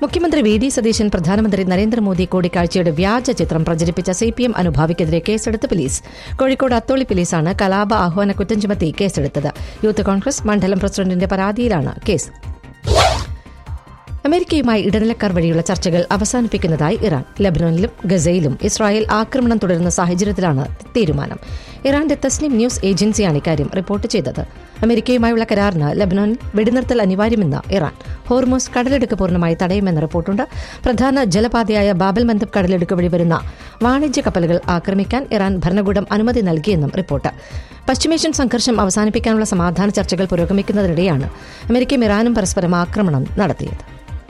മുഖ്യമന്ത്രി V D Satheesan പ്രധാനമന്ത്രി നരേന്ദ്രമോദി കൂടിക്കാഴ്ചയുടെ വ്യാജ ചിത്രം പ്രചരിപ്പിച്ച സി പി എം അനുഭാവിക്കെതിരെ കേസെടുത്ത് പോലീസ് കോഴിക്കോട് അത്തോളി പോലീസാണ് കലാപ ആഹ്വാന കുറ്റം ചുമത്തി കേസെടുത്തത് യൂത്ത് കോൺഗ്രസ് മണ്ഡലം പ്രസിഡന്റിന്റെ പരാതിയിലാണ് കേസ് അമേരിക്കയുമായി ഇടനിലക്കാർ വഴിയുള്ള ചർച്ചകൾ അവസാനിപ്പിക്കുന്നതായി ഇറാൻ ലബനോനിലും ഗസയിലും ഇസ്രായേൽ ആക്രമണം തുടരുന്ന സാഹചര്യത്തിലാണ് തീരുമാനം ഇറാന്റെ തസ്ലിം ന്യൂസ് ഏജൻസിയാണ് ഇക്കാര്യം റിപ്പോർട്ട് ചെയ്തത് അമേരിക്കയുമായുള്ള കരാറിന് ലബനോനിൽ വെടിനിർത്തൽ അനിവാര്യമെന്ന് ഇറാൻ ഹോർമോസ് കടലെടുക്ക് പൂർണ്ണമായി തടയുമെന്ന റിപ്പോർട്ടുണ്ട് പ്രധാന ജലപാതയായ ബാബൽ മന്ദബ് കടലെടുക്ക് വഴി വരുന്ന വാണിജ്യ കപ്പലുകൾ ആക്രമിക്കാൻ ഇറാൻ ഭരണകൂടം അനുമതി നൽകിയെന്നും റിപ്പോർട്ട് പശ്ചിമേഷ്യൻ സംഘർഷം അവസാനിപ്പിക്കാനുള്ള സമാധാന ചർച്ചകൾ പുരോഗമിക്കുന്നതിനിടെയാണ് അമേരിക്കയും ഇറാനും പരസ്പരം ആക്രമണം നടത്തിയത്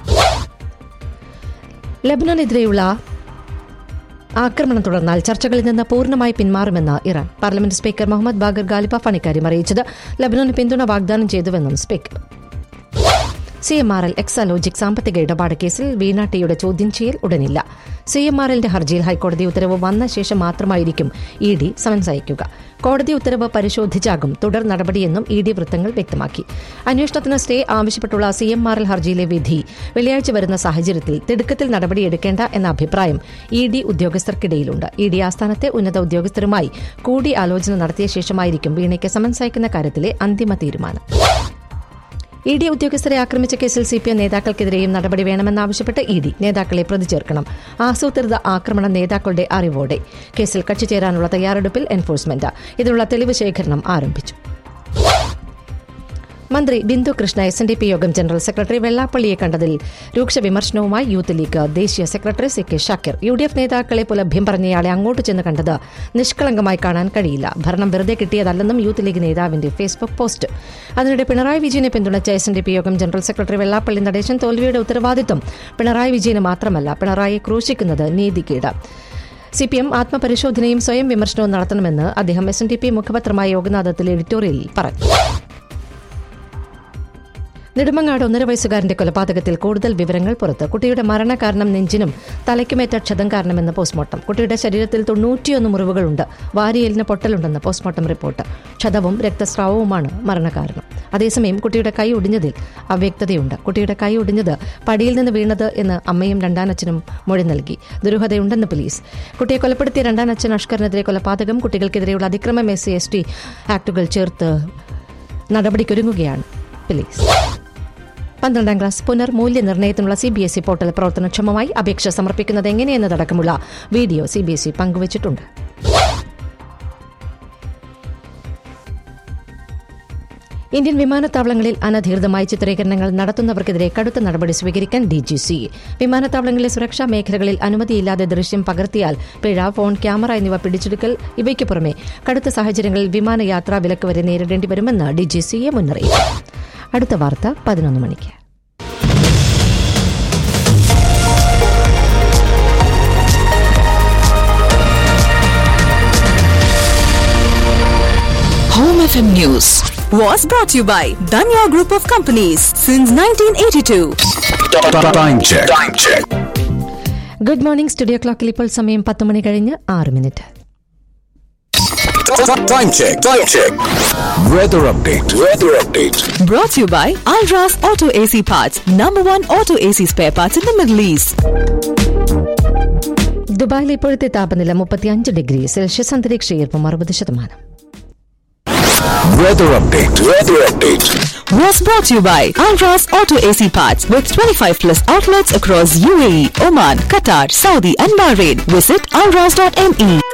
ലബനനെതിരെയുള്ള ആക്രമണം തുടർന്നാൽ ചർച്ചകളിൽ നിന്ന് പൂർണ്ണമായി പിന്മാറുമെന്ന് Iran parliament speaker Mohammad Bagher ഗാലിബാഫാണ് ഇക്കാര്യം അറിയിച്ചത് ലബനോന് പിന്തുണ വാഗ്ദാനം ചെയ്തുവെന്നും speaker C M R L Exalogic സാമ്പത്തിക ഇടപാട് കേസിൽ വീണ ടിയുടെ ചോദ്യം ചെയ്യൽ ഉടനില്ല സി എം ആർ എല്ലിന്റെ ഹർജിയിൽ ഹൈക്കോടതി ഉത്തരവ് വന്ന ശേഷം മാത്രമായിരിക്കും ഇ ഡി സമൻസ് അയക്കുക കോടതി ഉത്തരവ് പരിശോധിച്ചാകും തുടർ നടപടിയെന്നും ഇ ഡി വൃത്തങ്ങൾ വ്യക്തമാക്കി അന്വേഷണത്തിന് സ്റ്റേ ആവശ്യപ്പെട്ടുള്ള സി എം ആർ എൽ ഹർജിയിലെ വിധി വെള്ളിയാഴ്ച വരുന്ന സാഹചര്യത്തിൽ തിടുക്കത്തിൽ നടപടിയെടുക്കേണ്ട എന്ന അഭിപ്രായം ഇ ഡി ഉദ്യോഗസ്ഥർക്കിടയിലുണ്ട് ഇ ഡി ആസ്ഥാനത്തെ ഉന്നത ഉദ്യോഗസ്ഥരുമായി കൂടിയാലോചന നടത്തിയ ശേഷമായിരിക്കും വീണയ്ക്ക് സമൻസ് അയക്കുന്ന കാര്യത്തിലെ അന്തിമ തീരുമാനം ഇ ഡി ഉദ്യോഗസ്ഥരെ ആക്രമിച്ച കേസിൽ സി പി എം നേതാക്കൾക്കെതിരെയും നടപടി വേണമെന്നാവശ്യപ്പെട്ട് ഇ ഡി നേതാക്കളെ പ്രതി ചേർക്കണം ആസൂത്രിത ആക്രമണം നേതാക്കളുടെ അറിവോടെ കേസിൽ കക്ഷി ചേരാനുള്ള തയ്യാറെടുപ്പിൽ എൻഫോഴ്സ്മെന്റ് ഇതിനുള്ള തെളിവ് ശേഖരണം ആരംഭിച്ചു മന്ത്രി Bindu Krishna S N D P യോഗം ജനറൽ സെക്രട്ടറി വെള്ളാപ്പള്ളിയെ കണ്ടതിൽ രൂക്ഷ വിമർശനവുമായി യൂത്ത് ലീഗ് ദേശീയ secretary C K Shakir U D F നേതാക്കളെ പുലഭ്യം പറഞ്ഞയാളെ അങ്ങോട്ട് ചെന്ന് കണ്ടത് നിഷ്കളങ്കമായി കാണാൻ കഴിയില്ല ഭരണം വെറുതെ കിട്ടിയതല്ലെന്നും യൂത്ത് ലീഗ് നേതാവിന്റെ ഫേസ്ബുക്ക് പോസ്റ്റ് അതിനിടെ പിണറായി വിജയനെ പിന്തുണച്ച എസ് എൻ ഡി പി യോഗം ജനറൽ സെക്രട്ടറി വെള്ളാപ്പള്ളി നടേശൻ തോൽവിയുടെ ഉത്തരവാദിത്വം പിണറായി വിജയന് മാത്രമല്ല പിണറായിയെ ക്രൂശിക്കുന്നത് നീതികേട് സി പി എം ആത്മപരിശോധനയും സ്വയം വിമർശനവും നടത്തണമെന്ന് അദ്ദേഹം എസ് എൻ ഡി പി മുഖപത്രമായ യോഗനാഥത്തിൽ എഡിറ്റോറിയലിൽ പറഞ്ഞു നെടുമങ്ങാട് ഒന്നര വയസ്സുകാരന്റെ കൊലപാതകത്തിൽ കൂടുതൽ വിവരങ്ങൾ പുറത്ത് കുട്ടിയുടെ മരണകാരണം നെഞ്ചിനും തലയ്ക്കുമേറ്റ ക്ഷതം കാരണമെന്ന് പോസ്റ്റ്മോർട്ടം കുട്ടിയുടെ ശരീരത്തിൽ തൊണ്ണൂറ്റിയൊന്ന് മുറിവുകളുണ്ട് വാരിയലിന് പൊട്ടലുണ്ടെന്ന് പോസ്റ്റ്മോർട്ടം റിപ്പോർട്ട് ക്ഷതവും രക്തസ്രാവവുമാണ് മരണകാരണം അതേസമയം കുട്ടിയുടെ കൈ ഒടിഞ്ഞതിൽ അവ്യക്തതയുണ്ട് കുട്ടിയുടെ കൈ ഒടിഞ്ഞത് പടിയിൽ നിന്ന് വീണത് എന്ന് അമ്മയും രണ്ടാനച്ഛനും മൊഴി നൽകി ദുരൂഹതയുണ്ടെന്ന് പോലീസ് കുട്ടിയെ കൊലപ്പെടുത്തിയ രണ്ടാനച്ഛൻ അഷ്കറിനെതിരെ കൊലപാതകം കുട്ടികൾക്കെതിരെയുള്ള അതിക്രമം എസ് സി എസ് ടി ആക്ടുകൾ ചേർത്ത് നടപടിക്കൊരുങ്ങുകയാണ് പോലീസ് പന്ത്രണ്ടാം ക്ലാസ് പുനർമൂല്യനിർണ്ണയത്തിനുള്ള C B S E portal പ്രവർത്തനക്ഷമമായി അപേക്ഷ സമർപ്പിക്കുന്നത് എങ്ങനെയെന്നതടക്കമുള്ള video C B S E പങ്കുവച്ചിട്ടുണ്ട് ഇന്ത്യൻ വിമാനത്താവളങ്ങളിൽ അനധികൃതമായി ചിത്രീകരണങ്ങൾ നടത്തുന്നവർക്കെതിരെ കടുത്ത നടപടി സ്വീകരിക്കാൻ ഡിജിസി വിമാനത്താവളങ്ങളിലെ സുരക്ഷാ മേഖലകളിൽ അനുമതിയില്ലാതെ ദൃശ്യം പകർത്തിയാൽ പിഴ ഫോൺ ക്യാമറ എന്നിവ പിടിച്ചെടുക്കൽ ഇവയ്ക്ക് പുറമെ കടുത്ത സാഹചര്യങ്ങളിൽ വിമാനയാത്രാ വിലക്ക് വരെ നേരിടേണ്ടി വരുമെന്ന് ഡിജിസിയെ മുന്നറിയിപ്പ് അടുത്ത വാർത്ത പതിനൊന്ന് മണിക്ക് Home FM News was brought to you by Danya Group of Companies since 1982. Time check. Time check. Good morning studio ക്ലോക്കിൽ ഇപ്പോൾ സമയം പത്ത് മണി കഴിഞ്ഞ് ആറ് minute Time check. Time check. Weather update. Weather update. Brought to you by Alras Auto AC Parts, number one auto AC spare parts in the Middle East. ദുബായിൽ ഇപ്പോഴത്തെ താപനില മുപ്പത്തിയഞ്ച് ഡിഗ്രി സെൽഷ്യസ് അന്തരീക്ഷ ഈർപ്പം അറുപത് ശതമാനം Weather update. Weather update. Was brought to you by Alras Auto AC Parts with 25 plus outlets across UAE, Oman, Qatar, Saudi, and Bahrain. Visit alras.me.